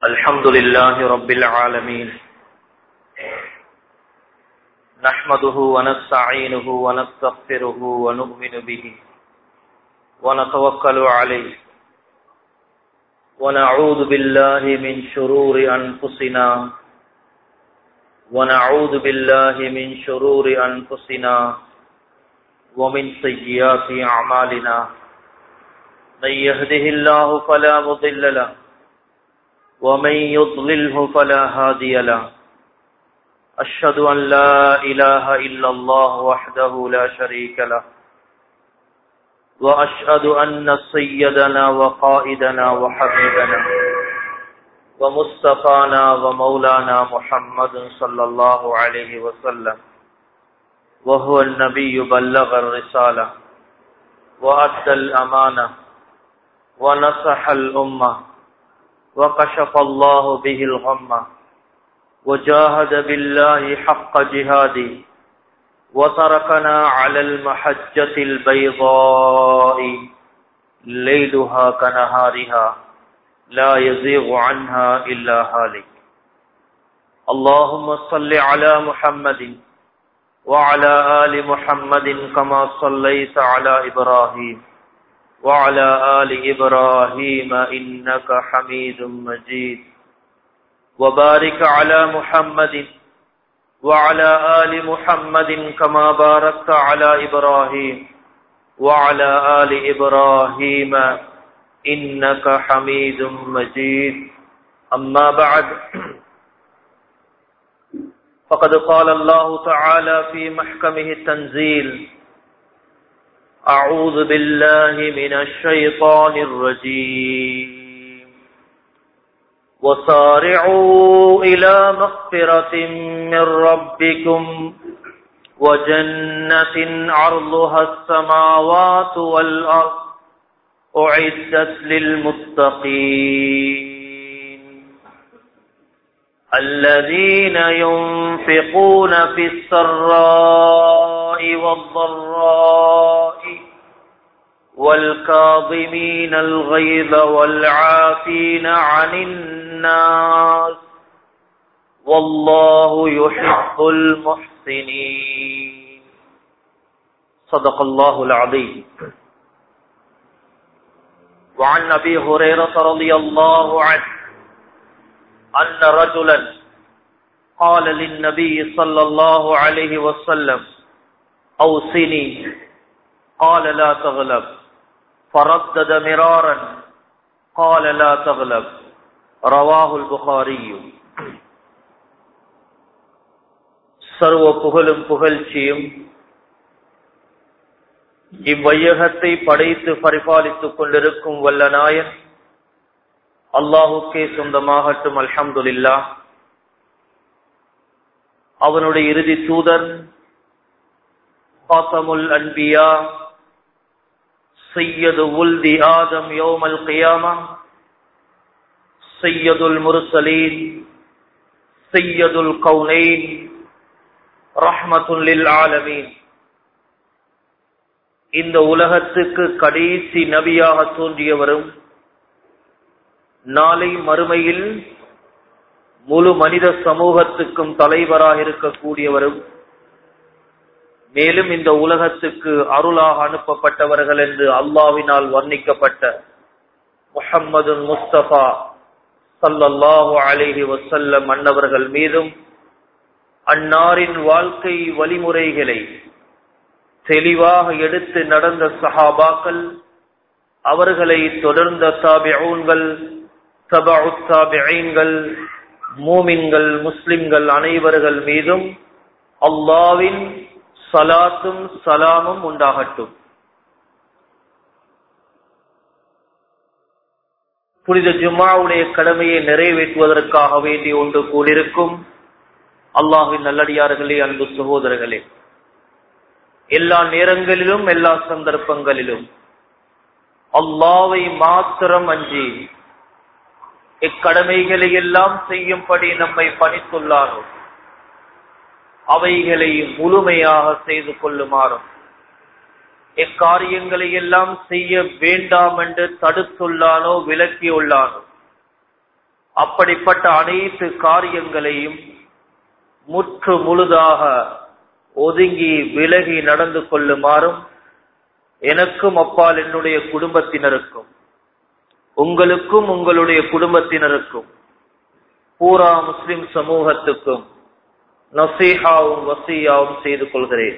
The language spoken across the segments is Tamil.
الحمد لله رب العالمين نحمده ونستعينه ونستغفره ونؤمن به ونتوكل عليه ونعوذ بالله من شرور أنفسنا ونعوذ بالله من شرور أنفسنا ومن سيئات أعمالنا من يهده الله فلا مضل له ومن يضلله فلا هادي له أشهد أن لا إله إلا الله وحده لا شريك له وأشهد أن سيدنا وقائدنا وحبيبنا ومصطفانا ومولانا محمد صلى الله عليه وسلم وهو النبي بلغ الرسالة وأدى الأمانة ونصح الأمة وكشف الله به الغمة وجاهد بالله حق جهاده وتركنا على المحجة البيضاء ليلها كنهارها لا يزيغ عنها إلا هالك اللهم صل على محمد وعلى آل محمد كما صليت على إبراهيم وعلى آل إبراهيم إنك حميد مجيد وبارك على محمد وعلى آل محمد كما باركت على إبراهيم وعلى آل إبراهيم إنك حميد مجيد أما بعد فقد قال الله تعالى في محكمه التنزيل أعوذ بالله من الشيطان الرجيم وصارعوا إلى مغفرة من ربكم وجنة عرضها السماوات والأرض أعدت للمتقين الذين ينفقون في السراء والضراء والكاظمين الغيظ والعافين عن الناس والله يحب المحسنين صدق الله العظيم وعن ابي هريره رضي الله عنه ان رجلا قال للنبي صلى الله عليه وسلم اوصني قال لا تغلب فردد مرارا قال لا تغلب رواه البخاري சர்வ புகழும் புகழ்ச்சியும் இவ்வையகத்தை படைத்து பரிபாலித்துக் கொண்டிருக்கும் வல்ல நாயன் அல்லாஹுக்கே சொந்தமாகட்டும் அல்ஹம்துலில்லா அவனுடைய இறுதி தூதர் பாத்தமுல் அன்பியா சையது உல்தி ஆதம் யோமல் கியாமா சையதுல் முர்சலீன் சையதுல் கவுனைன் ரஹ்மத்துல்லில் ஆலமீன் இந்த உலகத்துக்கு கடைசி நபியாக தோன்றியவரும் நாளை மறுமையில் முழு மனித சமூகத்துக்கும் தலைவராக இருக்கக்கூடியவரும் மேலும் இந்த உலகத்துக்கு அருளாக அனுப்பப்பட்டவர்கள் என்று அல்லாவினால் வர்ணிக்கப்பட்ட முஹம்மது முஸ்தபா சல்லல்லாஹு அலிஹி வசல்லம் அன்னவர்கள் மீதும் அன்னாரின் வாழ்க்கை வழிமுறைகளை தெளிவாக எடுத்து நடந்த சஹாபாக்கள் அவர்களை தொடர்ந்த தாபிஊன்கள் தபு தாபிஐன்கள் மூமின்கள் முஸ்லிம்கள் அனைவர்கள் மீதும் அல்லாவின் சலாத்தும் சலாமும் உண்டாகட்டும் புனித ஜும்மாவுடைய கடமையை நிறைவேற்றுவதற்காக வேண்டி ஒன்று கூடியிருக்கும் அல்லாஹின் நல்லடியார்களே அன்பு சகோதரர்களே எல்லா நேரங்களிலும் எல்லா சந்தர்ப்பங்களிலும் அல்லாவை மாத்திரம் அஞ்சி இக்கடமைகளை எல்லாம் செய்யும்படி நம்மை பணித்துள்ளாரோ அவைகளை முழுமையாக செய்து கொள்ளுமாறும் எக்காரியங்களை எல்லாம் செய்ய வேண்டாம் என்று தடுத்துள்ளானோ விலக்கியுள்ளானோ அப்படிப்பட்ட அனைத்து காரியங்களையும் முற்று முழுதாக ஒதுங்கி விலகி நடந்து கொள்ளுமாறும் எனக்கும் அப்பால் என்னுடைய குடும்பத்தினருக்கும் உங்களுக்கும் உங்களுடைய குடும்பத்தினருக்கும் பூரா முஸ்லிம் சமூகத்துக்கும் நசீஹாவும் வசீயாவும் செய்து கொள்கிறேன்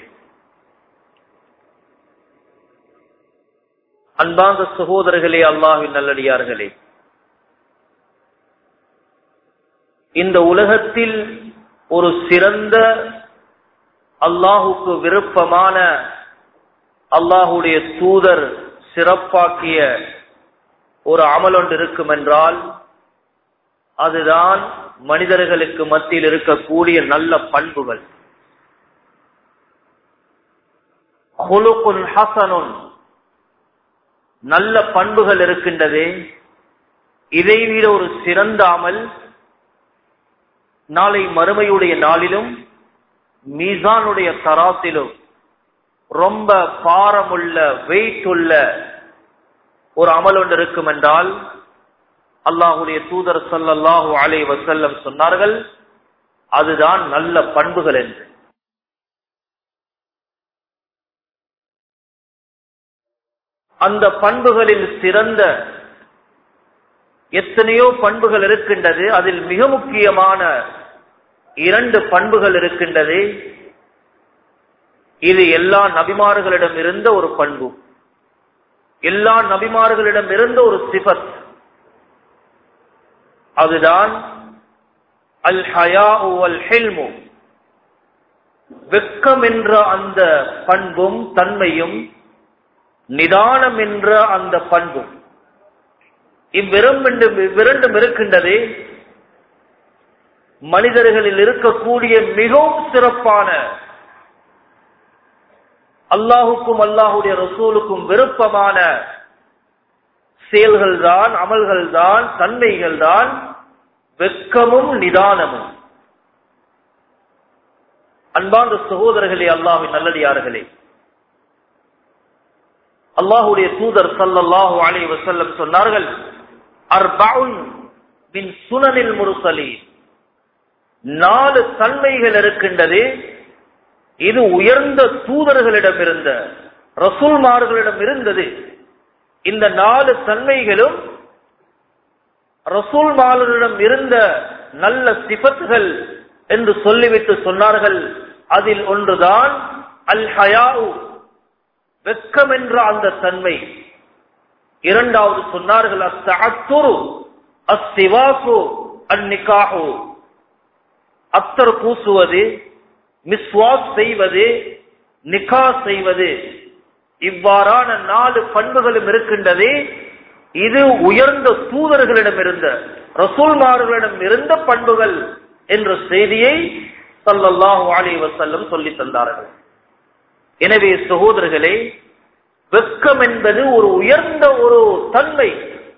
அன்பார்ந்த சகோதரர்களே அல்லாஹின் நல்லடியார்களே இந்த உலகத்தில் ஒரு சிறந்த அல்லாஹுக்கு விருப்பமான அல்லாஹுடைய தூதர் சிறப்பாக்கிய ஒரு அமல் ஒன்று இருக்கும் என்றால் அதுதான் மனிதர்களுக்கு மத்தியில் இருக்கக்கூடிய நல்ல பண்புகள் ஹசனுன் நல்ல பண்புகள் இருக்கின்றது இதை விட ஒரு சிறந்த அமல் நாளை மறுமையுடைய நாளிலும் மீசானுடைய தராசிலும் ரொம்ப பாரமுள்ள வெயிட் உள்ள ஒரு அமல் ஒன்று இருக்கும் என்றால் அல்லாஹுடைய தூதர் சல்லல்லாஹு அலை வசல்லம் சொன்னார்கள் அதுதான் நல்ல பண்புகள் என்று அந்த பண்புகளில் சிறந்த எத்தனையோ பண்புகள் இருக்கின்றது அதில் மிக முக்கியமான இரண்டு பண்புகள் இருக்கின்றது இது எல்லா நபிமார்களிடம் இருந்த ஒரு பண்பு எல்லா நபிமார்களிடம் இருந்த ஒரு சிபத் அதுதான் அல் ஹயா அல் ஹெல்மு வெக்கம் என்ற அந்த பண்பும் தன்மையும் நிதானம் என்ற அந்த பண்பும் இவ்விரண்டும் இவ்விரண்டும் இருக்கின்றது மனிதர்களில் இருக்கக்கூடிய மிகவும் சிறப்பான அல்லாஹுக்கும் அல்லாஹுடைய ரசூலுக்கும் விருப்பமான செயல்கள் தான் அமல்கள் தான் தன்மைகள் தான் வெக்கமும் நிதானமும் அன்பார்ந்த சகோதரர்களே அல்லாஹின் நல்லடியார்களே அல்லாஹுடைய தூதர் சல்லல்லாஹு அலை வசல்லம் சொன்னார்கள் அர்பவுன் மின் சுனனில் முருசலி நாலு தன்மைகள் இருக்கின்றது இது உயர்ந்த தூதர்களிடம் இருந்த ரசூல்மார்களிடம் இருந்தது இந்த நாலு தன்மைகளும் ரசூல்மார்களிடம் இருந்த நல்ல சிபத்துகள் என்று சொல்லிவிட்டு சொன்னார்கள் அதில் ஒன்றுதான் அல் ஹயாவு வெக்கம் என்ற அந்த தன்மை இரண்டாவது சொன்னார்கள் அஸ்தூரு அஸ்திவாசு அந்நிகாஹு அத்தர் பூசுவது மிஸ்வாஸ் செய்வது நிகா செய்வது இவ்வாறான நாலு பண்புகளும் இருக்கின்றது இது உயர்ந்த தூதர்களிடம் இருந்த ரசூல்மார்களிடம் இருந்த பண்புகள் என்ற செய்தியை சல்லல்லாஹு அலி வசல்லம் சொல்லி தந்தார்கள் எனவே சகோதரர்களே வெக்கம் என்பது ஒரு உயர்ந்த ஒரு தன்மை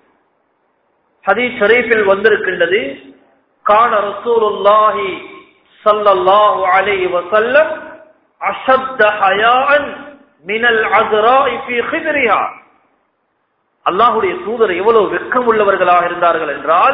ஹதீஸ் ஷரீஃபில் வந்திருக்கின்றது கான ரசூலுல்லாஹி ஸல்லல்லாஹு அலைஹி வஸல்லம் அஷத்த ஹயாஅன் மினல் அஸ்ராஇ ஃபீ ஹித்ரிஹா அல்லாஹ்வுடைய தூதர் எவ்வளவு வெக்கம் உள்ளவர்களாக இருந்தார்கள் என்றால்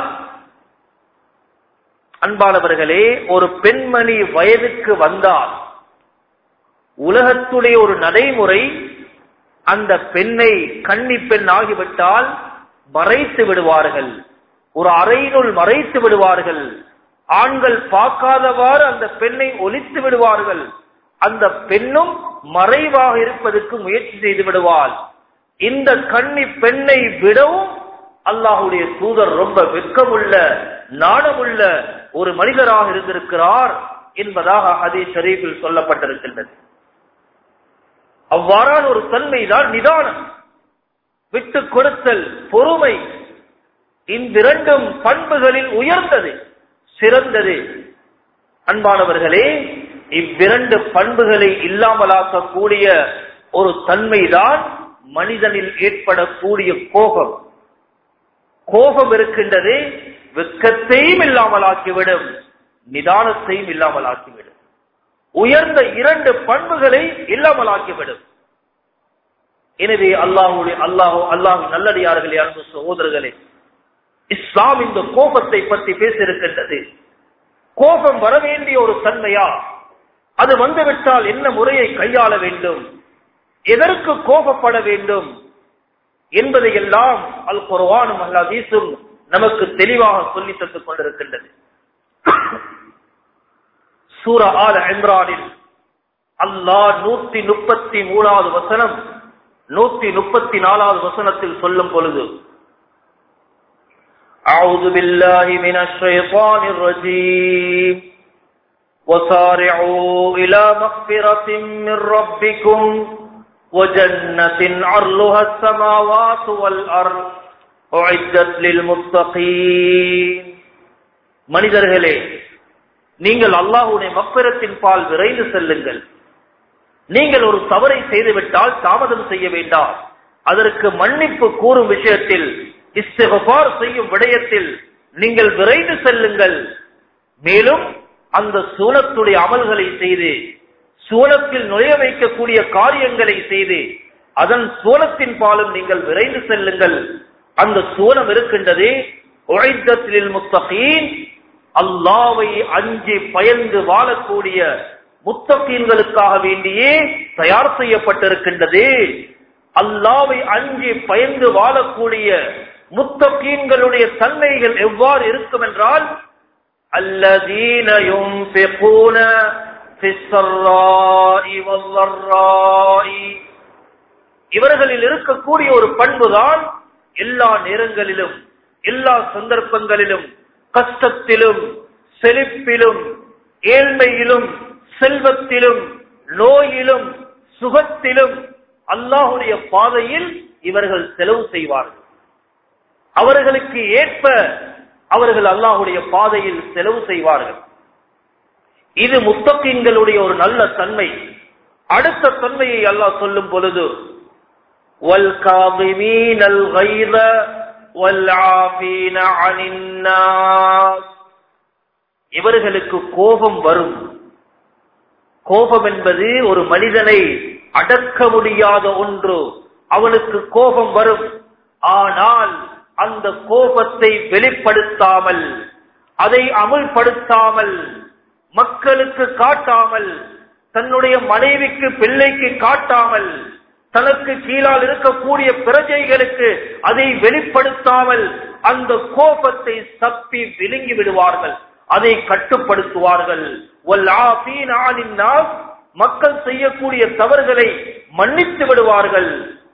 அன்பானவர்களே ஒரு பெண்மணி வயதுக்கு வந்தால் உலகத்துடைய ஒரு நடைமுறை அந்த பெண்ணை கன்னி பெண் ஆகிவிட்டால் மறைத்து விடுவார்கள் ஒரு அறையினுள் மறைத்து விடுவார்கள் ஆண்கள் பார்க்காதவாறு அந்த பெண்ணை ஒலித்து விடுவார்கள் அந்த பெண்ணும் மறைவாக இருப்பதற்கு முயற்சி செய்து விடுவாள் இந்த கன்னி பெண்ணை விடவும் அல்லாஹுடைய தூதர் ரொம்ப வெக்கமுள்ள நாணமுள்ள ஒரு மனிதராக இருந்திருக்கிறார் என்பதாக ஹதீஸ் ஷரீஃபில் சொல்லப்பட்டிருக்கின்றது அவ்வாறான ஒரு தன்மைதான் நிதானம் விட்டு கொடுத்தல் பொறுமை இவ்விரண்டும் பண்புகளில் உயர்ந்தது சிறந்தது அன்பானவர்களே இவ்விரண்டு பண்புகளை இல்லாமலாக்கக்கூடிய ஒரு தன்மைதான் மனிதனில் ஏற்படக்கூடிய கோபம் கோபம் இருக்கின்றது வெக்கத்தையும் இல்லாமலாக்கிவிடும் நிதானத்தையும் இல்லாமலாக்கிவிடும் உயர்ந்த இரண்டு பண்புகளை இல்லாமலாக்கிவிடும் எனவே அல்லாஹுடைய அல்லாஹோ அல்லாஹு நல்லடியார்களே அன்பு சகோதரர்களே இஸ்லாம் இந்த கோபத்தை பற்றி பேசியிருக்கின்றது கோபம் வர வேண்டிய ஒரு தன்மையா அது வந்துவிட்டால் என்ன முறையை கையாள வேண்டும் எதற்கு கோபப்பட வேண்டும் என்பதையெல்லாம் அல் குர்வானும் அல்லாதீசும் நமக்கு தெளிவாக சொல்லி தந்து கொண்டிருக்கின்றது சூரா ஆல் இம்ரானில் அல்லாஹ் நூத்தி முப்பத்தி மூணாவது வசனம் நூத்தி முப்பத்தி நாலாவது வசனத்தில் சொல்லும் பொழுது أعوذ بالله من الشيطان الرجيم وسارعوا إلى مغفرة من ربكم وجنة عرضها السماوات والأرض أعدت للمتقين மனிதர்களே நீங்கள் அல்லாஹுடைய மப்பிரத்தின் பால் விரைந்து செல்லுங்கள் நீங்கள் ஒரு தவறை செய்துவிட்டால் தாமதம் செய்ய வேண்டாம் அதற்கு மன்னிப்பு கூறும் விஷயத்தில் இஸ்திகபார் செய்யும் விடயத்தில் நீங்கள் விரைந்து செல்லுங்கள் மேலும் அந்த சூனத்துடைய அமல்களை செய்து சூனத்தில் நுழைய வைக்கக்கூடிய காரியங்களை செய்து அதன் சூனத்தின் பாலும் நீங்கள் விரைந்து செல்லுங்கள் அந்த சூனம் இருக்கின்றது உழைத்தத்தில் முத்தகீன் அல்லாவை அஞ்சி பயந்து வாழக்கூடிய முத்தகீன்களுக்காக வேண்டியே தயார் செய்யப்பட்டிருக்கின்றது அல்லாவை அஞ்சி பயந்து வாழக்கூடிய முத்தகீன்களுடைய தன்மைகள் எவ்வாறு இருக்கும் என்றால் الذين ينفقون في السراء والضراء இவர்களில் இருக்கக்கூடிய ஒரு பண்புதான் எல்லா நேரங்களிலும் எல்லா சந்தர்ப்பங்களிலும் கஷ்டத்திலும் செழிப்பிலும் ஏழ்மையிலும் செல்வத்திலும் நோயிலும் சுகத்திலும் அல்லாஹுடைய பாதையில் இவர்கள் செலவு செய்வார்கள் அவர்களுக்கு ஏற்ப அவர்கள் அல்லாஹுடைய பாதையில் செலவு செய்வார்கள் இது முத்தகீன்களுடைய ஒரு நல்ல தன்மை அடுத்த தன்மையை அல்லாஹ் சொல்லும் பொழுது وَالْكَاظِمِينَ الْغَيْظَ وَالْعَافِينَ عَنِ النَّاسِ இவர்களுக்கு கோபம் வரும் கோபம் என்பது ஒரு மனிதனை அடக்க முடியாத ஒன்று அவனுக்கு கோபம் வரும் ஆனால் அந்த கோபத்தை வெளிப்படுத்தாமல் அதை அமுல்படுத்தாமல் மக்களுக்கு காட்டாமல் தன்னுடைய மனைவிக்கு பிள்ளைக்கு காட்டாமல் தனக்கு கீழால் இருக்கக்கூடிய பிரஜைகளுக்கு அதை வெளிப்படுத்தாமல் அந்த கோபத்தை சப்பி விழுங்கி விடுவார்கள் அதை கட்டுப்படுத்துவார்கள் மக்கள் செய்யக்கூடிய தவறுகளை மன்னித்து விடுவார்கள்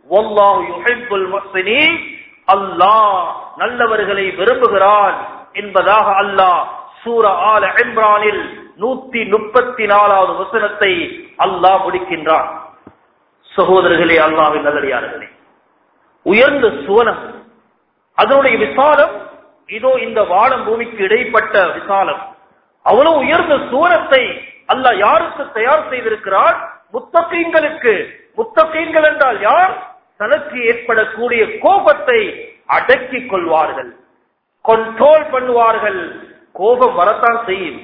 அல்லாஹ் நல்லவர்களை விரும்புகிறான் என்பதாக அல்லாஹ் சூர ஆல இம்ரானில் நூத்தி முப்பத்தி நாலாவது வசனத்தை அல்லாஹ் முடிக்கின்றான் சகோதரர்களே அல்லாவின் நல்லடியார்களே உயர்ந்த சுவனம் அதனுடைய விசாலம் இதோ இந்த வானம் பூமிக்கு இடைப்பட்ட விசாலம் அவ்வளவு உயர்ந்த சுவனத்தை அல்லாஹ் யாருக்கு தயார் செய்திருக்கிறார் முத்தகீன்களுக்கு முத்தகீன்கள் என்றால் யார் தனக்கு ஏற்படக்கூடிய கோபத்தை அடக்கிக் கொள்வார்கள் கண்ட்ரோல் பண்ணுவார்கள் கோபம் வரத்தான் செய்யும்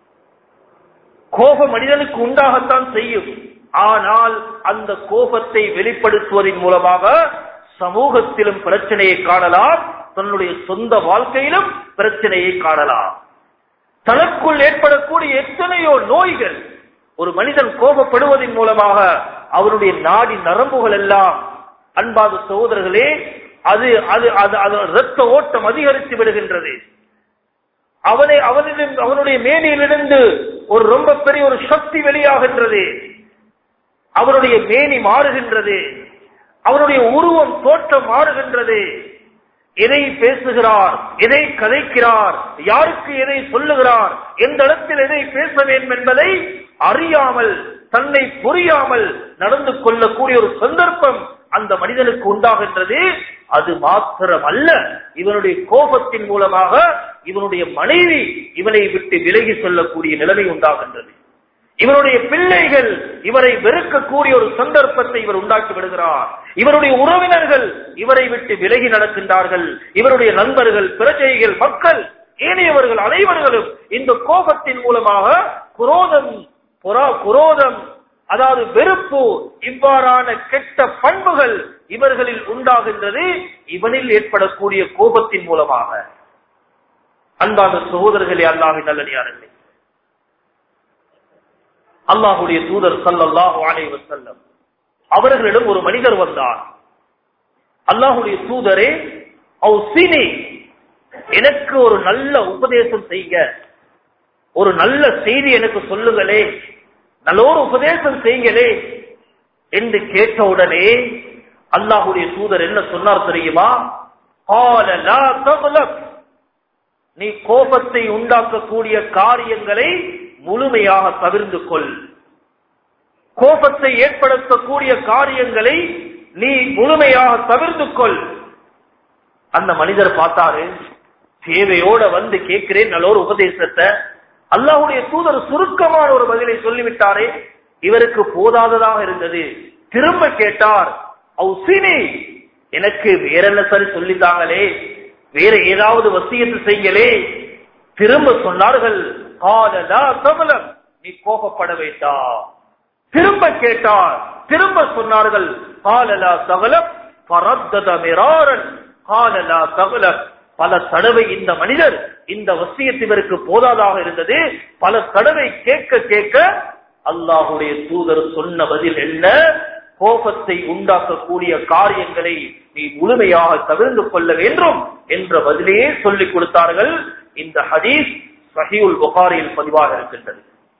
கோபம் மனிதனுக்கு உண்டாகத்தான் செய்யும் ஆனால் அந்த கோபத்தை வெளிப்படுத்துவதன் மூலமாக சமூகத்திலும் பிரச்சனையை காணலாம் தன்னுடைய சொந்த வாழ்க்கையிலும் பிரச்சனையை காணலாம் தனக்குள் ஏற்படக்கூடிய எத்தனையோ நோய்கள் ஒரு மனிதன் கோபப்படுவதன் மூலமாக அவருடைய நாடி நரம்புகள் எல்லாம் அன்பாத சகோதரர்களே அது அது அது அது ரத்த ஓட்டம் அதிகரித்து விடுகின்றது அவனை அவனிடம் அவனுடைய மேனியிலிருந்து ஒரு ரொம்ப பெரிய ஒரு சக்தி வெளியாகின்றது அவருடைய மேனி மாறுகின்றது அவருடைய உருவம் தோற்றம் மாறுகின்றது எதை பேசுகிறார் எதை கதைக்கிறார் யாருக்கு எதை சொல்லுகிறார் எந்த இடத்தில் எதை பேச வேண்டும் என்பதை அறியாமல் தன்னை புரியாமல் நடந்து கொள்ளக்கூடிய ஒரு சந்தர்ப்பம் அந்த மனிதனுக்கு உண்டாகின்றது அது மாத்திரம் அல்ல இவனுடைய கோபத்தின் மூலமாக இவனுடைய மனைவி இவனை விட்டு விலகி சொல்லக்கூடிய நிலைமை உண்டாகின்றது இவருடைய பிள்ளைகள் இவரை வெறுக்கக்கூடிய ஒரு சந்தர்ப்பத்தை இவர் உண்டாக்கி விடுகிறார் இவருடைய உறவினர்கள் இவரை விட்டு விலகி நடக்கின்றார்கள் இவருடைய நண்பர்கள் பிரஜைகள் மக்கள் ஏனையவர்கள் அனைவர்களும் இந்த கோபத்தின் மூலமாக குரோதம் புறா குரோதம் அதாவது வெறுப்பு இவ்வாறான கெட்ட பண்புகள் இவர்களில் உண்டாகின்றது இவனில் ஏற்படக்கூடிய கோபத்தின் மூலமாக அன்பான சகோதரர்களே அல்லாஹின் நல்லடியார்களே அல்லாஹுடைய தூதர் சல்லல்லாஹு அலைஹி வஸல்லம் அவர்களிடம் ஒரு மனிதர் வந்தார் அல்லாஹுடைய தூதரே சினி எனக்கு ஒரு நல்ல உபதேசம் செய்ய ஒரு நல்ல செய்தி எனக்கு சொல்லுங்களே நல்ல ஒரு உபதேசம் செய்யுங்களே என்று கேட்டவுடனே அல்லாஹுடைய தூதர் என்ன சொன்னார் தெரியுமா "قَالَ لَا تَغْلَبْ." நீ கோபத்தை உண்டாக்கக்கூடிய காரியங்களை முழுமையாக தவிர்ந்து கொள் கோபத்தை ஏற்படுத்தக்கூடிய காரியங்களை நீ முழுமையாக தவிர்த்து கொள் அந்த மனிதர் பார்த்தாரு தேவையோட வந்து கேட்கிறேன் நல்ல ஒரு உபதேசத்தை அல்லாஹுடைய தூதர் சுருக்கமான ஒரு பதிலை சொல்லிவிட்டாரே இவருக்கு போதாததாக இருந்தது திரும்ப கேட்டார் அவுசினி எனக்கு வேற என்ன சரி சொல்லித்தாங்களே வேற ஏதாவது வசியத்து செய்யலே திரும்ப சொன்னார்கள் "காலலா தபலம்." நீ கோபப்பட வேண்டாம் திரும்ப கேட்டார் திரும்ப சொன்னார்கள் "காலலா தகலம் பரத்தத மிராரன் காலலா தகலம் பல தடவை இந்த மனிதர் இந்த வசியத்து இவருக்கு போதாதாக இருந்தது பல தடவை கேட்க கேட்க அல்லாஹுடைய தூதர் சொன்ன பதில் என்ன கோபத்தை உண்டாக்கக்கூடிய காரியங்களை நீ முழுமையாக தவிர்த்து கொள்ள வேண்டும் என்ற பதிலையே சொல்லிக் கொடுத்தார்கள் இந்த ஹதீஸ் சஹீவுல் புகாரியில் பதிவாக இருக்கின்றது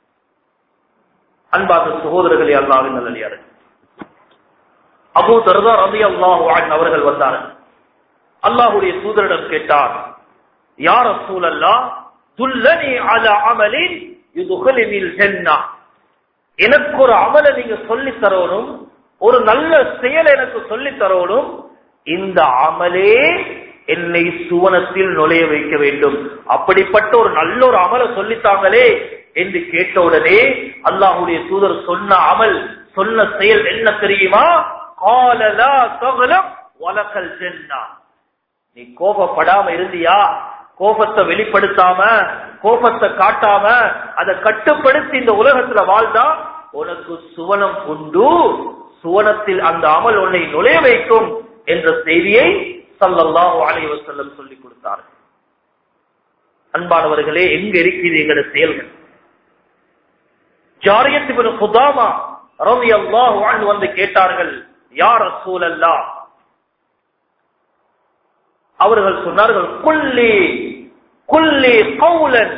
அன்பாக சகோதரர்களே அல்லாவின் நல்லடியார்கள் அபூ தர்தா ரதி அல்லாஹு அவர்கள் வந்தார்கள் அல்லாஹுடைய தூதரிடம் கேட்டார் யார் சூழல்லா துல்லனி அல அமலின் யுதுகலினில் ஜன்னா எனக்கு ஒரு அமலை நீங்க சொல்லி தரணும் ஒரு நல்ல செயல் எனக்கு சொல்லி தரணும் இந்த அமலே என்னை சுவனத்தில் நுழைய வைக்க வேண்டும் அப்படிப்பட்ட ஒரு நல்ல ஒரு அமலை சொல்லித்தாங்களே என்று கேட்டவுடனே அல்லாஹுடைய தூதர் சொன்ன அமல் சொன்ன செயல் என்ன தெரியுமா காலலா தகலம் வலக்கல் ஜென்னா நீ கோபப்படாம இருந்தியா கோபத்தை வெளிப்படுத்தாம கோபத்தை காட்டாம அதை கட்டுப்படுத்தி இந்த உலகத்துல வாழ்ந்தா உனக்கு சுவனம் உண்டு சுவனத்தில் அந்த அமல் உன்னை நுழைய வைக்கும் என்ற செய்தியை சல்லல்லாஹு அலைஹி வஸல்லம் சொல்லிக் கொடுத்தார் அன்பானவர்களே எங்க இருக்குது எங்களுடைய செயல்கள் ஜாரியத் இப்னு குதாமா ரலியல்லாஹு அன்ஹு வந்து கேட்டார்கள் யா ரசூலல்லாஹ் அவர்கள் சொன்னார்கள் குல்லி குல்லி கௌலன்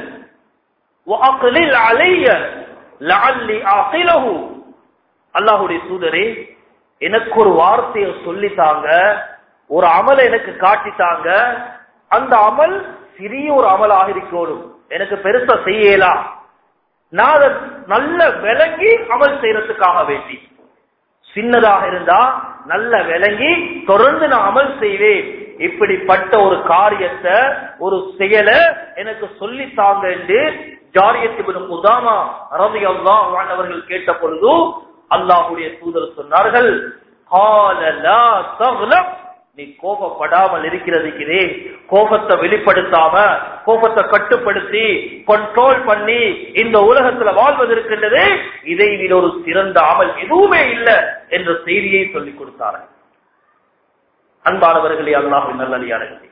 وأقلل علي لعلي آقله அல்லாஹ்வுடைய தூதரே எனக்கு ஒரு வார்த்தையை சொல்லித்தாங்க ஒரு அமலை எனக்கு காட்டித்தாங்க அந்த அமல் சிறிய ஒரு அமலாக இருக்கணும் எனக்கு பெருசா செய்யலாம் நான் அதை நல்ல விளங்கி அமல் செய்யறதுக்காக வேண்டி சின்னதாக இருந்தா நல்ல விளங்கி தொடர்ந்து நான் அமல் செய்வேன் இப்படிப்பட்ட ஒரு காரியத்தை ஒரு செயலை எனக்கு சொல்லித்தாங்க என்று ஜாரியத்து உதாமா ரவி அல்லா அவர்கள் கேட்ட பொழுது அல்லாஹுடைய தூதர் சொன்னார்கள் "கால லா தக்லப்." நீ கோபப்படாமல் இருக்கிறதுக்கிறே கோபத்தை வெளிப்படுத்தாம கோபத்தை கட்டுப்படுத்தி கண்ட்ரோல் பண்ணி இந்த உலகத்துல வாழ்வதற்கின்றது இதை விட ஒரு சிறந்த அமல் எதுவுமே இல்லை என்ற செய்தியை சொல்லிக் கொடுத்தார்கள் அன்பானவர்களே அல்லாஹின் நல்லடியார்களே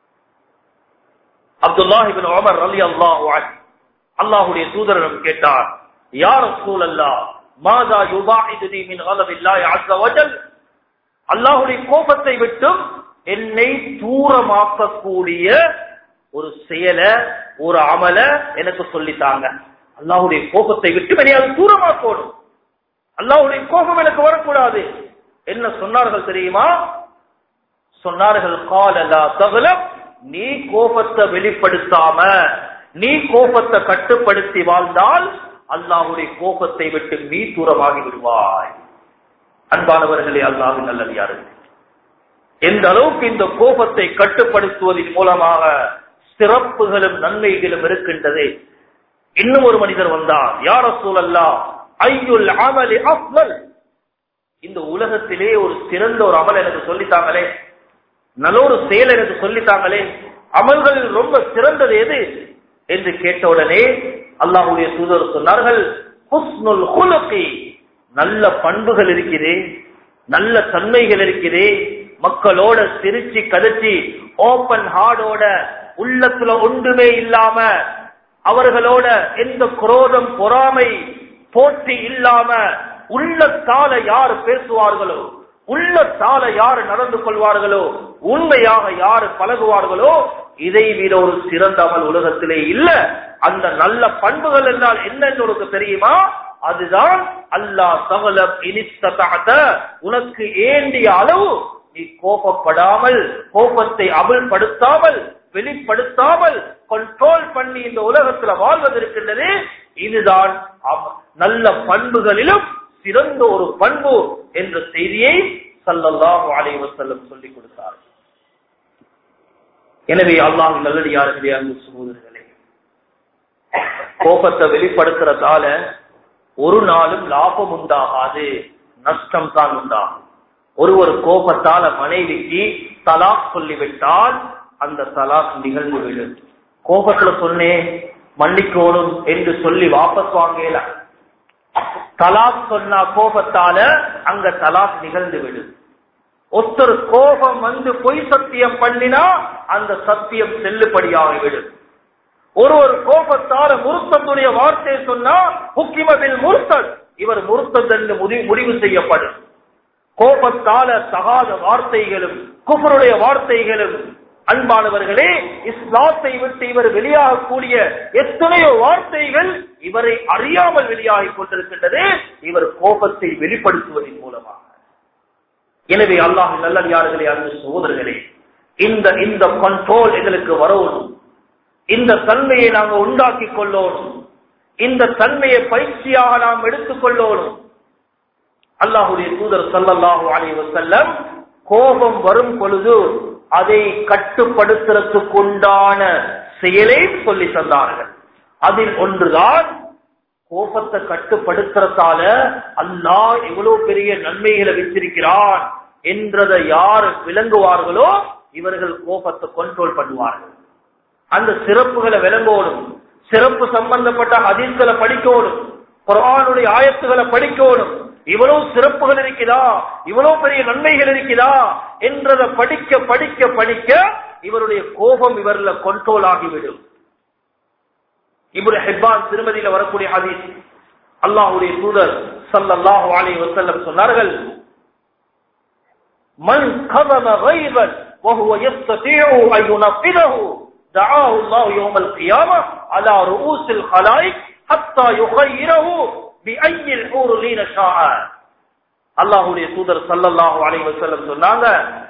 அப்துல்லாஹிபின் உமர் ரலி அல்லாஹு அல்லாஹுடைய தூதரிடம் கேட்டார் யார் ரசூல் அல்லா மாதா யுபாஹிதுனி மின் கலபில்லாஹி அஸ்ஸ வஜல் அல்லாஹுடைய கோபத்தை விட்டும் என்னை தூரமாக்கக்கூடிய ஒரு செயலை ஒரு அமல எனக்கு சொல்லித்தாங்க அல்லாஹுடைய கோபத்தை விட்டு என்னையாவது தூரமாக்கணும் அல்லாஹுடைய கோபம் எனக்கு வரக்கூடாது என்ன சொன்னார்கள் தெரியுமா சொன்னார்கள் காலலா தகலம் நீ கோபத்தை வெளிப்படுத்தாம நீ கோபத்தை கட்டுப்படுத்தி வாழ்ந்தால் அல்லாஹுடைய கோபத்தை விட்டு நீ தூரமாகி விடுவாய் அன்பானவர்களே அல்லாஹின் நல்லடியார்கள் எந்த அளவுக்கு இந்த கோபத்தை கட்டுப்படுத்துவதன் மூலமாக சிறப்புகளும் நன்மைகளும் இருக்கின்றது இன்னும் ஒரு மனிதர் வந்தார் யார சூழல்லா ஐயுல் அமலி அஃலல் இந்த உலகத்திலே ஒரு சிறந்த ஒரு அமல் எனக்கு சொல்லித்தாங்களே நல்ல ஒரு செயல் எனக்கு சொல்லித்தாங்களே அமல்களில் ரொம்ப சிறந்தது எது என்று கேட்டவுடனே அல்லாஹுடைய தூதர் சொன்னார்கள் ஹுஸ்னுல் குலகி நல்ல பண்புகள் இருக்குது நல்ல தன்மைகள் இருக்குது மக்களோட சிரிச்சு கதைச்சி ஓபன் ஹார்டோட உள்ளத்துல ஒன்றுமே இல்லாம அவர்களோட எந்த குரோதம் பொறாமை போட்டி இல்லாம உள்ளத்தால யார் பேசுவார்களோ உள்ளத்தால யார் நடந்து கொள்வார்களோ உண்மையாக யார் பழகுவார்களோ இதை விட ஒரு சிறந்த அமல் உலகத்திலே இல்ல அந்த நல்ல பண்புகள் என்றால் என்னன்னு உனக்கு தெரியுமா அதுதான் அல்லாஹ் தகல இனிஸ்தத உனக்கு ஏண்டிய அளவு நீ கோபப்படாமல் கோபத்தை அமல்படுத்தாமல் வெளிப்படுத்தாமல் கண்ட்ரோல் பண்ணி இந்த உலகத்துல வாழ்வதற்கின்றது இதுதான் அவ- நல்ல பண்புகளிலும் சிறந்த ஒரு பண்பு என்ற செய்தியை ஸல்லல்லாஹு அலைஹி வஸல்லம் சொல்லிக் கொடுத்தார் எனவே அல்லாஹ் நல்லடியார்களே அன்பு சகோதரர்களே கோபத்தை வெளிப்படுத்துறதால ஒரு நாளும் லாபம் உண்டாகாது நஷ்டம் தான் உண்டாகும் ஒரு ஒரு கோபத்தால மனைவிக்கு தலாக் சொல்லிவிட்டால் அந்த தலாக் நிகழ்ந்து விடும் கோபத்துல சொன்னேன் மன்னிக்கோணும் என்று சொல்லி வாபஸ் வாங்கல தலாக் சொன்னா கோபத்தால அங்க தலாக் நிகழ்ந்து விடும் ஒருத்தர் கோபம் வந்து பொய் சத்தியம் பண்ணினா அந்த சத்தியம் செல்லுபடியாகிவிடும் ஒரு ஒரு கோபத்தால முருத்தத்துடைய வார்த்தை சொன்னா முக்கியமதில் முருத்தன் இவர் முருத்தன் என்று முடிவு முடிவு செய்யப்படும் கோபத்தால தகாத வார்த்தைகளும் குஃபருடைய வார்த்தைகளும் அன்பானவர்களே இஸ்லாத்தை விட்டு இவர் வெளியாகக்கூடிய எத்தனையோ வார்த்தைகள் இவரை அறியாமல் வெளியாகிக் கொண்டிருக்கின்றது இவர் கோபத்தை வெளிப்படுத்துவதன் மூலமாக எனவே அல்லாஹ் நல்லடியார்களே அன்பு சகோதரர்களே இந்த இந்த கண்ட்ரோல் எங்களுக்கு வரணும் இந்த தன்மையை நாங்க உண்டாக்கி கொள்ளணும் இந்த தன்மையை பயிற்சியாக நாம் எடுத்துக் கொள்ளணும் அல்லாஹுடைய தூதர் ஸல்லல்லாஹு அலைஹி வஸல்லம் கோபம் வரும் பொழுது அதை கட்டுப்படுத்துறதுக்கு உண்டான செயலை சொல்லி தந்தார்கள் அதில் ஒன்றுதான் கோபத்தை கட்டுப்படுத்துறதால அல்லாஹ் எவ்வளவு பெரிய நன்மைகளை வச்சிருக்கிறான் என்றதை யார் விளங்குவார்களோ இவர்கள் கோபத்தை கண்ட்ரோல் பண்ணுவார்கள் அந்த சிறப்புகளை விளங்கோடும் சிறப்பு சம்பந்தப்பட்ட ஹதீஸ்களை படிக்கணும் குர்ஆனுடைய ஆயத்துகளை படிக்கணும் இவ்வளவு சிறப்புகள் இருக்குதா இவ்வளவு பெரிய நன்மைகள் இருக்குதா என்றதை படிக்க படிக்க படிக்க இவருடைய கோபம் இவர்ல கண்ட்ரோல் ஆகிவிடும் இப்னு ஹிப்பான் திருமதியில வரக்கூடிய ஹதீஸ் அல்லாஹ்வுடைய தூதர் ஸல்லல்லாஹு அலைஹி வஸல்லம் சொன்னார்கள் மன் கதம غيبا وهو يستطيع ان ينفذه دعاه الله يوم القيامه على رؤوس الخلائق حتى يخيره بأي الحور لين شاء அல்லாஹ்வுடைய தூதர் ஸல்லல்லாஹு அலைஹி வஸல்லம் சொன்னாங்க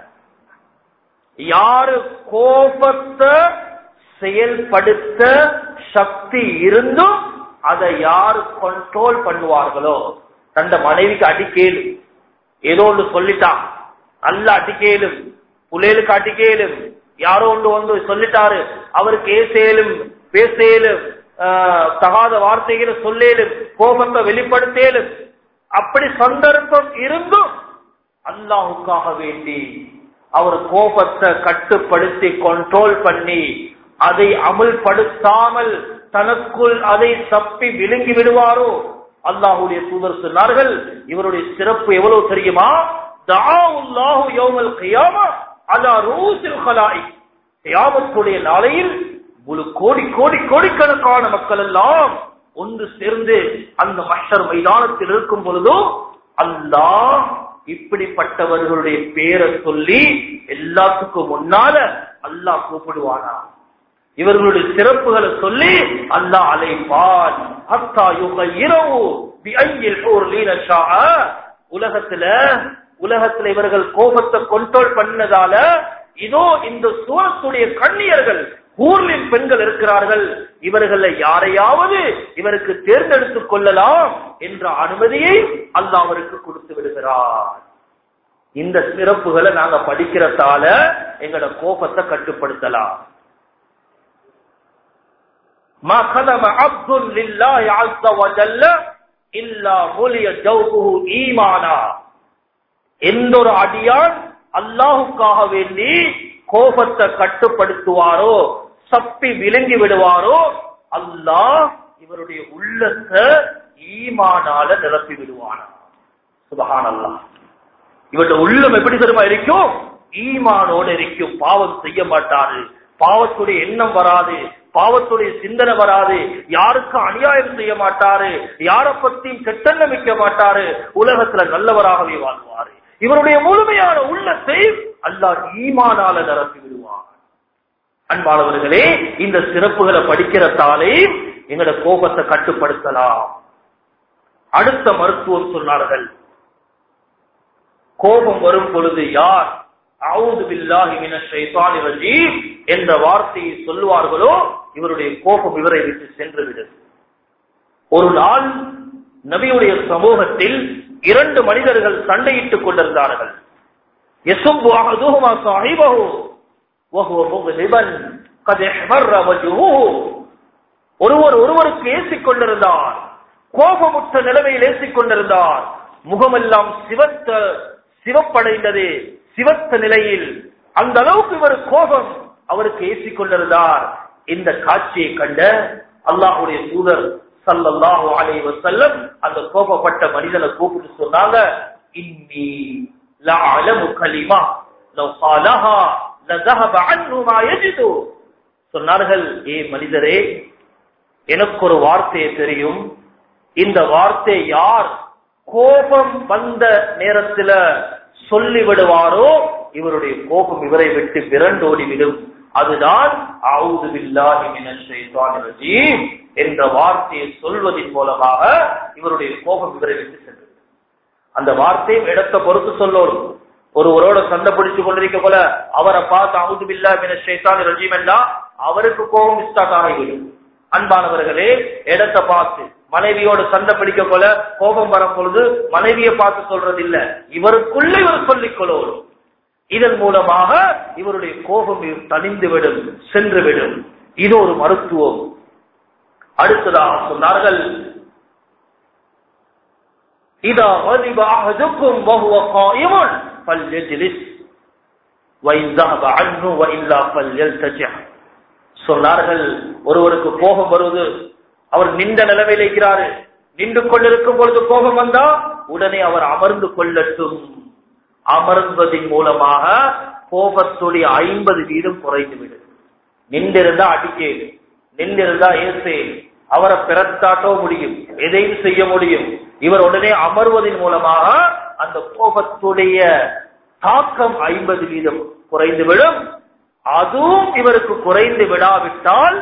யாரு கோபத்தை செயல்படுத்த சக்தி இருந்தும் அதை யாரு கண்ட்ரோல் பண்ணுவார்களோ தந்த மனைவிக்கு அடிக்கேலும் ஏதோ ஒன்று சொல்லிட்டான் அல்ல அடிக்கேலும் புள்ளைகளுக்கு அடிக்கேலும் யாரோ ஒன்று வந்து சொல்லிட்டாரு அவருக்கு ஏசேலும் பேசேலும் ஆஹ், தகாத வார்த்தைகளை சொல்லேலும் கோபத்தை வெளிப்படுத்தேலும் அப்படி சந்தர்ப்பம் இருந்தும் அல்லாஹுக்காக வேண்டி அவர் கோபத்தை கட்டுப்படுத்தி கண்ட்ரோல் பண்ணி அதை அமுல்படுத்தாமல் தனக்குள் அதை தப்பி விழுங்கி விடுவாரோ அல்லாஹுடைய தூதர் சொன்னார்கள் இவருடைய சிறப்பு எவ்வளவு தெரியுமா தஆவுல்லாஹு யௌமல் கியாமா அலா ரூஸில் கலாய் கியாமத்துடைய நாளையில் முழு கோடி கோடி கோடிக்கணக்கான மக்கள் எல்லாம் ஒன்று சேர்ந்து அந்த மஷர் மைதானத்தில் இருக்கும் பொழுதோ அல்லாஹ் இப்படிப்பட்டவர்களுடைய பேரை சொல்லி எல்லாத்துக்கும் முன்னால அல்லாஹ் கூப்பிடுவானா இவர்களுடைய சிறப்புகளை சொல்லி அல்லாஹ் அலைப்பான் ஹத்தா யுகையிரவு பிஐயில் ஊர் லீனஷா உலகத்துல உலகத்துல இவர்கள் கோபத்தை கண்ட்ரோல் பண்ணதால இதோ இந்த சூரத்துடைய கண்ணியர்கள் ஊர்லின் பெண்கள் இருக்கிறார்கள் இவர்கள யாரையாவது இவருக்கு தேர்ந்தெடுத்துக் கொள்ளலாம் என்ற அனுமதியை அல்லாஹ் அவருக்கு கொடுத்து விடுகிறார் இந்த சிறப்புகளை நாங்க படிக்கிறதால எங்களோட கோபத்தை கட்டுப்படுத்தலாம் ما خدم عبد لله عز وجل إلا ملي جوفه ஈமானா எந்த ஒரு அடியான் அல்லாஹுக்காக வேண்டி கோபத்தை கட்டுப்படுத்துவாரோ சப்பி விளங்கி விடுவாரோ அல்லாஹ் இவருடைய உள்ளத்தை ஈமானால நிரப்பி விடுவானா சுபஹானல்லாஹ் இவருடைய உள்ளம் எப்படி தெரியுமா இருக்கும் ஈமானோடு இருக்கும் பாவம் செய்ய மாட்டாரு பாவத்துடைய எண்ணம் வராது பாவத்துடைய சிந்தனை வராது யாருக்கும் அநியாயம் செய்ய மாட்டாரு யார பத்தியும் கெட்டெண்ணம் வைக்க மாட்டாரு உலகத்துல நல்லவராகவே வாழ்வாரு இவருடைய முழுமையான உள்ளத்தை அல்லாஹ் ஈமானால நிரப்பி விடுவார் அன்பானவர்களே இந்த சிறப்புகளை படிக்கிறதாலே எங்களோட கோபத்தை கட்டுப்படுத்தலாம் அடுத்த மருத்துவம் சொன்னார்கள் கோபம் வரும் பொழுது யார் அவுது பில்லாஹி மினஷ் ஷைத்தானிர் ரஜீம் என்ற வார்த்தையை சொல்லுவார்களோ இவருடைய கோபம் இவரை விட்டு சென்று விடும் ஒரு நாள் நபியுடைய சமூகத்தில் இரண்டு மனிதர்கள் சண்டையிட்டுக் கொண்டிருந்தார்கள் யசுப்பு அஹதுஹுமா சாஹிபஹு வஹுவ முக்திபன் கத் இஹ்மர்ர வஜ்ஹுஹு ஒருவர் ஒருவருக்கு ஏசிக் கொண்டிருந்தார் கோபமுற்ற நிலைமையில் ஏசிக் கொண்டிருந்தார் முகமெல்லாம் சிவத்த சிவப்படைந்தது சிவத்த நிலையில் அந்த அளவுக்கு இவர் கோபம் அவருக்கு ஏசிக் கொண்டிருந்தார் இந்த காட்சியை கண்ட அல்லாஹுடைய தூதர் சல்லல்லாஹு அலைஹி வஸல்லம் அந்த கோபப்பட்ட மனிதனை கூப்பிட்டு சொன்னாங்க இன்னி லஅலமு கலிமா லவ் قالها لذهب عنه ما يجد சொன்னார்கள் ஏ மனிதரே எனக்கு ஒரு வார்த்தை தெரியும் இந்த வார்த்தை யார் கோபம் வந்த நேரத்துல சொல்லி விடுவாரோ இவருடைய கோபம் இவரை விட்டு விரண்டோடி விடும் அதுதான் அவுது பில்லாஹி மினஷ் ஷைத்தானிர் ரஜீம் என்ற வார்த்தையை சொல்வதன் மூலமாக இவருடைய கோபம் இவரை விட்டு சென்றது அந்த வார்த்தையும் இடத்தை பொறுத்து சொல்லணும் ஒருவரோட சண்டை பிடிச்சு கொண்டிருக்க போல அவரை பார்த்து அவுது பில்லா மினஷ் ஷைத்தானிர் ரஜீம் என்றா அவருக்கு கோபம் ஸ்டார்ட் ஆகிவிடும் அன்பானவர்களே இடத்தை பார்த்து மனைவியோட சண்டை பிடிக்க போல கோபம் வரும் பொழுது மனைவியை பார்த்து சொல்றது இல்ல இவருக்குள்ள இவர் சொல்லிக் கொள்ளணும் இதன் மூலமாக இவருடைய கோபம் தணிந்துவிடும் சென்றுவிடும் இது ஒரு மருத்துவம் அடுத்ததாக சொன்னார்கள் இதா غضب أحدكم وهو قائم فليجلس وإن ذهب عنه وإلا فليلتجع சொன்னார்கள் ஒருவருக்கு கோபம் வருவது அவர் நின்ற நிலைமையில் இருக்கிறாரு நின்று கொண்டிருக்கும் பொழுது கோபம் வந்தா உடனே அவர் அமர்ந்து கொள்ளட்டும் அமர்ந்ததின் மூலமாக கோபத்துடைய ஐம்பது வீதம் குறைந்துவிடும் நின்றிருந்தா அடிக்கேடு நின்றிருந்தா ஏசேடு அவரை பிறத்தாட்டோ முடியும் எதையும் செய்ய முடியும் இவர் உடனே அமர்வதன் மூலமாக அந்த கோபத்துடைய தாக்கம் ஐம்பது வீதம் குறைந்துவிடும் அதுவும் இவருக்கு குறைந்து விடாவிட்டால்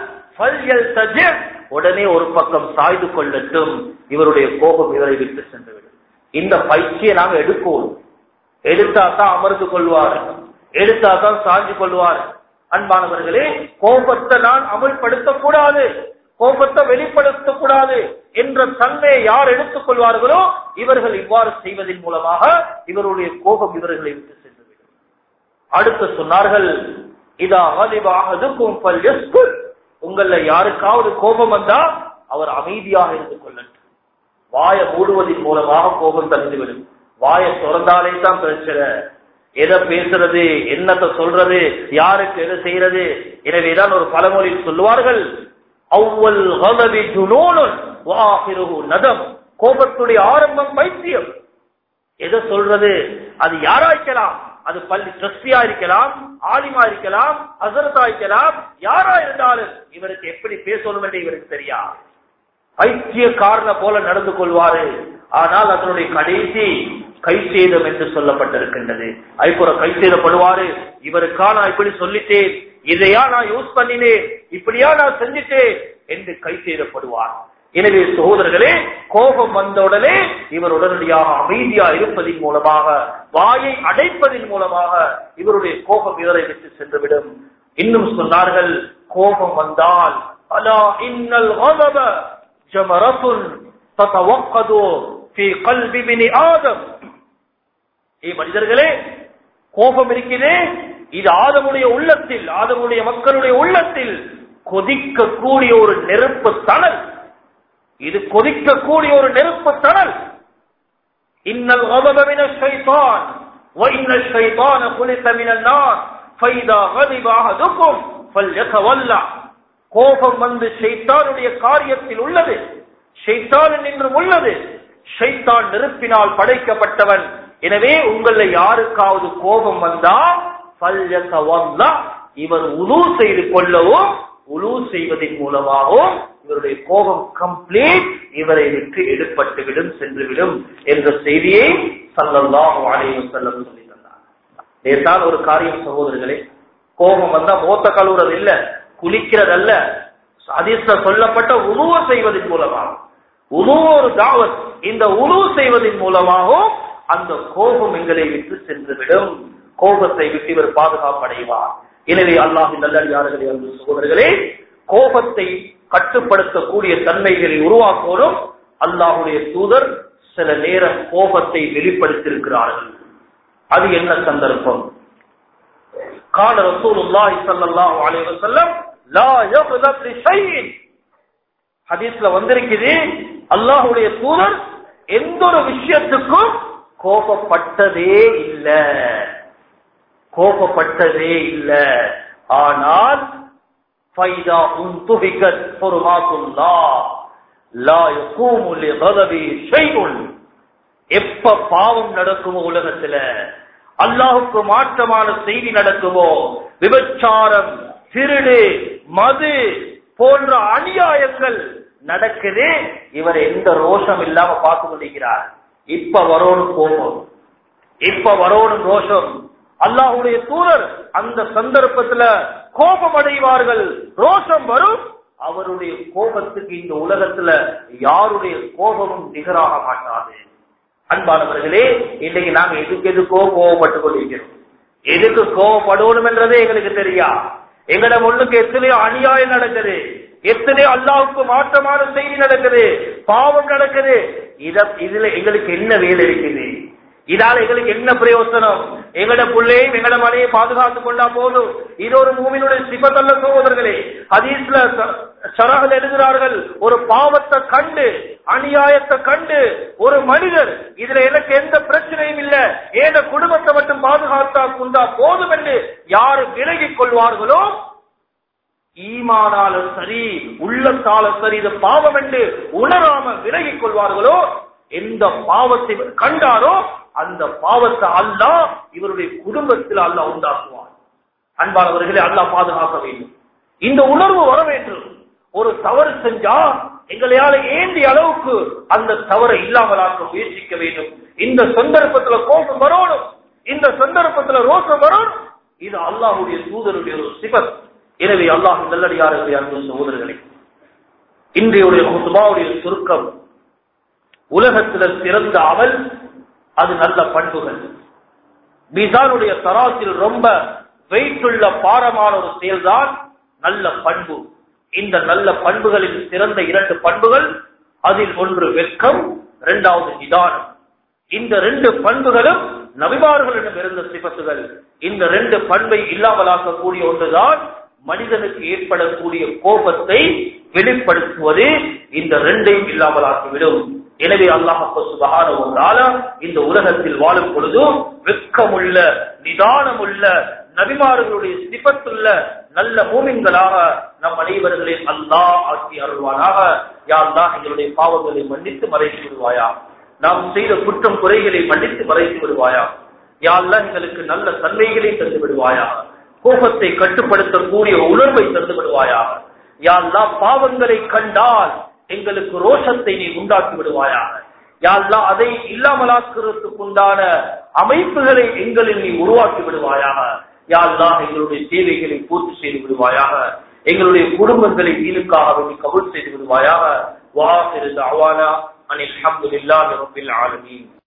உடனே ஒரு பக்கம் சாய்ந்து கொள்ளட்டும் இவருடைய கோபம் இவரை விட்டு சென்றுவிடும் இந்த பயிற்சியை நாங்க எடுக்கணும் எடுத்தா தான் அமர்ந்து கொள்வார் எடுத்தா தான் சாஞ்சு கொள்வார் அன்பானவர்களே கோபத்தை நான் அமல்படுத்தக் கூடாது கோபத்தை வெளிப்படுத்தக் கூடாது என்ற தன்மையை யார் எடுத்துக் கொள்வார்களோ இவர்கள் இவ்வாறு செய்வதன் மூலமாக இவருடைய கோபம் இவர்களை விட்டு சென்றுவிடும் அடுத்து சொன்னார்கள் இதா அதுக்கும் உங்கள யாருக்காவது கோபம் வந்தா அவர் அமைதியாக இருந்து கொள்ளட்டும் வாயை மூடுவதன் மூலமாக கோபம் தந்துவிடும் வாயை திறந்தாலே தான் பிரச்சனை எதை பேசுறது என்னத்தை சொல்றது யாருக்கு எதை செய்யறது எனவேதான் ஒரு பழமொழி சொல்லுவார்கள் அவ்வல் கதவி ஜுனோனுன் வாஹிருஹு நதம் கோபத்துடைய ஆரம்பம் பைத்தியம் எதை சொல்றது அது யாரா இருக்கலாம் அது பள்ளி ட்ரஸ்டியா இருக்கலாம் ஆலிமா இருக்கலாம் அசரத்தா இருக்கலாம் யாரா இருந்தாலும் இவருக்கு எப்படி பேசணும் என்று இவருக்கு தெரியா பைத்தியக்காரன போல நடந்து கொள்வாரு ஆனால் அதனுடைய கடைசி கை சேதம் என்று சொல்லப்பட்டிருக்கின்றது ஐப்புற கை சேதப்படுவாரு இவருக்கா நான் இப்படி சொல்லிட்டேன் இதையா நான் யூஸ் பண்ணினேன் இப்படியா நான் செஞ்சிட்டேன் என்று கை சேதப்படுவார் எனவே சகோதரர்களே கோபம் வந்தவுடனே இவர் உடனடியாக அமைதியா இருப்பதன் மூலமாக வாயை அடைப்பதன் மூலமாக இவருடைய கோபம் இவரை விட்டு சென்றுவிடும் இன்னும் சொன்னார்கள் கோபம் வந்தால் அலா இன்னல் غضب جمرة تتوقد في قلب ابن ஆதம் ஏ மனிதர்களே கோபம் இருக்கிறதே இது ஆதமுடைய உள்ளத்தில் ஆதமுடைய மக்களுடைய உள்ளத்தில் கொதிக்கக்கூடிய ஒரு நெருப்பு தணல் இது கொதிக்கக்கூடிய ஒரு நெருப்பு தணல் இன்னல் غضب من الشيطان وإن الشيطان خلق من النار فإذا غضب أحدكم فليتولى கோபம் வந்து ஷைத்தானுடைய காரியத்தில் உள்ளது ஷைத்தான் என்றும் உள்ளது ஷைத்தான் நெருப்பினால் படைக்கப்பட்டவன் எனவே உங்கள யாருக்காவது கோபம் வந்தா ஃபல்யதவல்லா, இவர் உலு செய்து கொள்ளவும் உலு செய்வதன் மூலமாகவும் இவருடைய கோபம் கம்ப்ளீட் இவரை விட்டு எடுப்பட்டுவிடும் சென்றுவிடும் என்ற செய்தியை சல்லல்லாஹு அலைஹி வஸல்லம் சொல்லி தந்தார் லேசான ஒரு காரியம் சகோதரர்களே கோபம் வந்தா மோத்த கழுவுறது இல்ல குளிக்கிறது அல்ல அதிர்ஷ்ட சொல்லப்பட்ட உருவ செய்வதன் மூலமாகும் உணவு ஒரு தாவத் இந்த உணவு செய்வதன் மூலமாகவும் அந்த கோபம் எங்களை விட்டு சென்றுவிடும் கோபத்தை விட்டு இவர் பாதுகாப்படைவார் எனவே அல்லாஹின் நல்லடியார்களே அன்பு சகோதரர்களே கோபத்தை கட்டுப்படுத்தக்கூடிய தன்மைகளை உருவாக்குவதும் அல்லாஹுடைய தூதர் சில நேரம் கோபத்தை வெளிப்படுத்தியிருக்கிறார்கள் அது என்ன சந்தர்ப்பம் கால ரசூலுல்லாஹி ஸல்லல்லாஹு அலைஹி வஸல்லம் லா யக்தப் லிஷைஇன் ஹதீஸ்ல வந்திருக்குது அல்லாஹ்வுடைய தூதர் எந்த ஒரு விஷயத்துக்கும் கோபப்பட்டதே இல்ல கோபப்பட்டதே இல்ல ஆனால் ஃபைதா உன்துபிகத் ஃபுர்மாத்துல்லாஹ் லா யகூமு லிகதபி ஷைஉன் எப்ப பாவம் நடக்குமோ உலகத்துல அல்லாஹுக்கு மாற்றமான செய்தி நடக்குமோ விபச்சாரம் திருடு மது போன்ற அநியாயங்கள் நடக்குது இவர் எந்த ரோஷம் இல்லாம பார்த்து கொண்டிருக்கிறார் இப்ப வரோணும் கோபம் இப்ப வரோணும் ரோஷம் அல்லாஹுடைய தூதர் அந்த சந்தர்ப்பத்துல கோபம் அடைவார்கள் ரோஷம் வரும் அவருடைய கோபத்துக்கு இந்த உலகத்துல யாருடைய கோபமும் நிகராக மாட்டாது அன்பானவர்களே இன்னைக்கு நாங்க எதுக்கு எதுக்கோ கோவப்பட்டு கொண்டிருக்கிறோம் எதுக்கு கோவப்படணும் என்றதே எங்களுக்கு தெரியா எங்கட முன்னுக்கு எத்தனையோ அநியாயம் நடக்குது எத்தனையோ அல்லாவுக்கு மாற்றமான செய்தி நடக்குது பாவம் நடக்குது இத இதுல எங்களுக்கு என்ன வேலை இருக்குது இதால எங்களுக்கு என்ன பிரயோசனம் எங்கட பிள்ளையும் எங்கட மனையை பாதுகாத்துக் கொண்டா போதும் இது ஒரு மூமினுடைய சிபத்தல்ல சகோதரர்களே ஹதீஸ்ல சரகல் எழுதுகிறார்கள் ஒரு பாவத்தை கண்டு அநியாயத்தை கண்டு ஒரு மனிதர் இதுல எனக்கு எந்த பிரச்சனையும் இல்ல ஏன குடும்பத்தை மட்டும் பாதுகாத்தா கொண்டா போதும் என்று யாரு விலகிக் கொள்வார்களோ ஈமானால சரி உள்ளத்தால சரி இது பாவம் என்று உணராம விலகிக் கொள்வார்களோ எந்த பாவத்தை இவர் கண்டாரோ அந்த பாவத்தை அல்லாஹ் இவருடைய குடும்பத்தில் அல்லாஹ் உண்டாக்குவார் அன்பானவர்களே அல்லாஹ் பாதுகாக்க வேண்டும் இந்த உணர்வு வர வேண்டும் ஒரு தவறு செஞ்சா எங்களையால ஏந்திய அளவுக்கு அந்த தவறை இல்லாமலாக்க முயற்சிக்க வேண்டும் இந்த சந்தர்ப்பத்துல கோபம் வரணும் இந்த சந்தர்ப்பத்துல ரோசம் வரணும் இது அல்லாஹுடைய தூதருடைய ஒரு சிபத் எனவே அல்லாஹ் நல்லடியார்களே அன்பு சகோதரர்களே இன்றைய குத்துபாவுடைய சுருக்கம் உலகத்துல சிறந்த அவல் அது நல்ல பண்புகள் மீசானுடைய தராசில் ரொம்ப வெயிட்டுள்ள பாரமான ஒரு செயல்தான் நல்ல பண்பு இந்த நல்ல பண்புகளில் சிறந்த இரண்டு பண்புகள் அதில் ஒன்று வெட்கம் இரண்டாவது நிதானம் இந்த ரெண்டு பண்புகளும் நபிமார்களிடம் இருந்த சிபத்துகள் இந்த ரெண்டு பண்பை இல்லாமலாக்கக்கூடிய ஒன்றுதான் மனிதனுக்கு ஏற்படக்கூடிய கோபத்தை வெளிப்படுத்துவது இந்த ரெண்டையும் இல்லாமலாக்கிவிடும் எனவே அல்லாஹ் சுபகான இந்த உலகத்தில் வாழும் பொழுது வெக்கமுள்ள நிதானமுள்ள நபிமார்களுடைய சிபத்துள்ள நல்ல மூமின்களாக நம் அனைவர்களையும் அல்லாஹ் ஆக்கி அருள்வானாக யாழ்தான் எங்களுடைய பாவங்களை மன்னித்து மறைத்து விடுவாயா நாம் செய்த குற்றம் குறைகளை மன்னித்து மறைத்து விடுவாயா யாழ்லாம் எங்களுக்கு நல்ல தன்மைகளை தந்து விடுவாயா கோபத்தை கட்டுப்படுத்தக்கூடிய உணர்வை தந்து விடுவாயா யாழ்லாம் பாவங்களை கண்டால் எங்களுக்கு ரோஷத்தை நீ உண்டாக்கி விடுவாயாக யாழ்லா அதை இல்லாமலாக்குறதுக்கு உண்டான அமைப்புகளை எங்களில் நீ உருவாக்கி விடுவாயாக யாழ்லா எங்களுடைய தேவைகளை பூர்த்தி செய்து விடுவாயாக எங்களுடைய குடும்பங்களை தீனுக்காக நீ கபூல் செய்து விடுவாயாக வாசிறு அவானா அனில் அஹமதுல்லாஹி ரப்பில் ஆலமீன்